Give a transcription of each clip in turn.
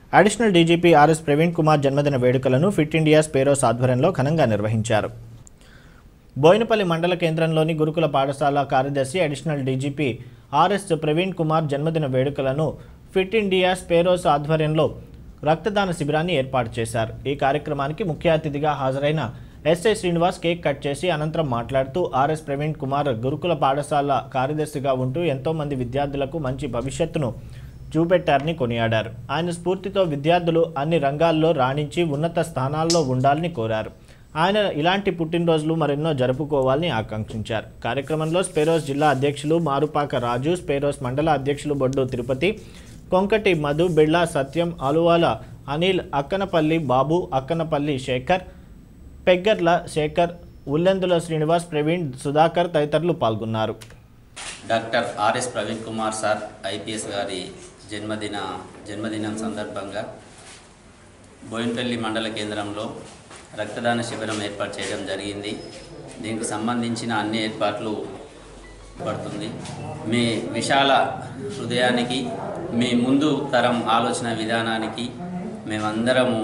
additional DGP RS Praveen Kumar జన్మదిన వేడుకలను fit India స్పేరోస్ ఆధ్వర్యంలో ఘనంగా నిర్వహించారు బోయినపల్లి మండల కేంద్రంలోని గురుకుల పాఠశాల కార్యదర్శి additional DGP RS Praveen Kumar జన్మదిన వేడుకలను ఫిట్ ఇండియా స్పేరోస్ ఆధ్వర్యంలో రక్తదాన శిబిరాన్ని ఏర్పాటు చేశారు ఈ కార్యక్రమానికి ముఖ్య అతిథిగా హాజరైన ఎస్ఐ శ్రీనివాస్ కేక్ కట్ చేసి అనంతరం మాట్లాడుతూ ఆర్ఎస్ ప్రవీణ్ కుమార్ గురుకుల పాఠశాల కార్యదర్శిగా ఉంటూ ఎంతో మంది విద్యార్థులకు మంచి భవిష్యత్తును చూపెట్టారని కొనియాడారు ఆయన స్ఫూర్తితో విద్యార్థులు అన్ని రంగాల్లో రాణించి ఉన్నత స్థానాల్లో ఉండాలని కోరారు ఆయన ఇలాంటి పుట్టినరోజులు మరెన్నో జరుపుకోవాలని ఆకాంక్షించారు కార్యక్రమంలో స్పేరోస్ జిల్లా అధ్యక్షులు మారుపాక రాజు స్పేరోస్ మండల అధ్యక్షులు బొడ్డు తిరుపతి కొంకటి మధు బిళ్ళ సత్యం అలువాల అనిల్ అక్కనపల్లి బాబు అక్కనపల్లి శేఖర్ పెగ్గర్ల శేఖర్ ఉల్లెందుల శ్రీనివాస్ ప్రవీణ్ సుధాకర్ తదితరులు పాల్గొన్నారు doctor RS Praveen Kumar sir IPS గారి జన్మదిన జన్మదినం సందర్భంగా బోయినపల్లి మండల కేంద్రంలో రక్తదాన శిబిరం ఏర్పాటు చేయడం జరిగింది దీనికి సంబంధించిన అన్ని ఏర్పాట్లు పడుతుంది మీ విశాల హృదయానికి మీ ముందు తరం ఆలోచన విధానానికి మేమందరము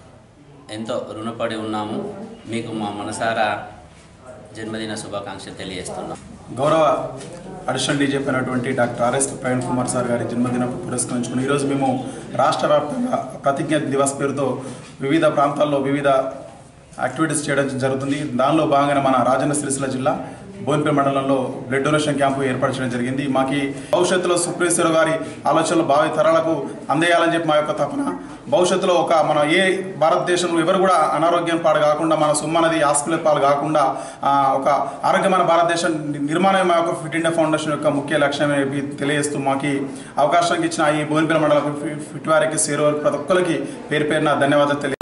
ఎంతో రుణపడి ఉన్నాము మీకు మా మనసారా జన్మదిన శుభాకాంక్షలు తెలియజేస్తున్నాం గౌరవ అడిషనల్ డీజీపీ అయినటువంటి doctor RS Praveen Kumar sir గారి జన్మదిన పురస్కరించుకుని ఈరోజు మేము రాష్ట్ర వ్యాప్తంగా ప్రతిజ్ఞ దివస్ పేరుతో వివిధ ప్రాంతాల్లో వివిధ యాక్టివిటీస్ చేయడం జరుగుతుంది దానిలో భాగంగా మన రాజన్న సిరిసిల్ల జిల్లా బోన్పేట మండలంలో బ్లడ్ డొనేషన్ క్యాంపు ఏర్పాటు చేయడం జరిగింది మాకి భవిష్యత్తులో సుప్రీశ్వర గారి ఆలోచనలు భావి తరాలకు అందేయాలని చెప్పి మా యొక్క తపన భవిష్యత్తులో ఒక మన ఏ భారతదేశంలో ఎవరు కూడా అనారోగ్యం పాడు కాకుండా మన సొమ్మనది హాస్పిటల్ పాలు కాకుండా ఆ, ఒక ఆరోగ్యమైన భారతదేశం నిర్మాణమే మా యొక్క ఫిట్ ఇండియా ఫౌండేషన్ యొక్క ముఖ్య లక్ష్యం అని చెప్పి తెలియజేస్తూ మాకి అవకాశం ఇచ్చిన ఈ బోన్పేట మండల ఫిట్ వారికి సేరు ప్రతి ఒక్కరికి పేరు పేరున ధన్యవాదాలు తెలియ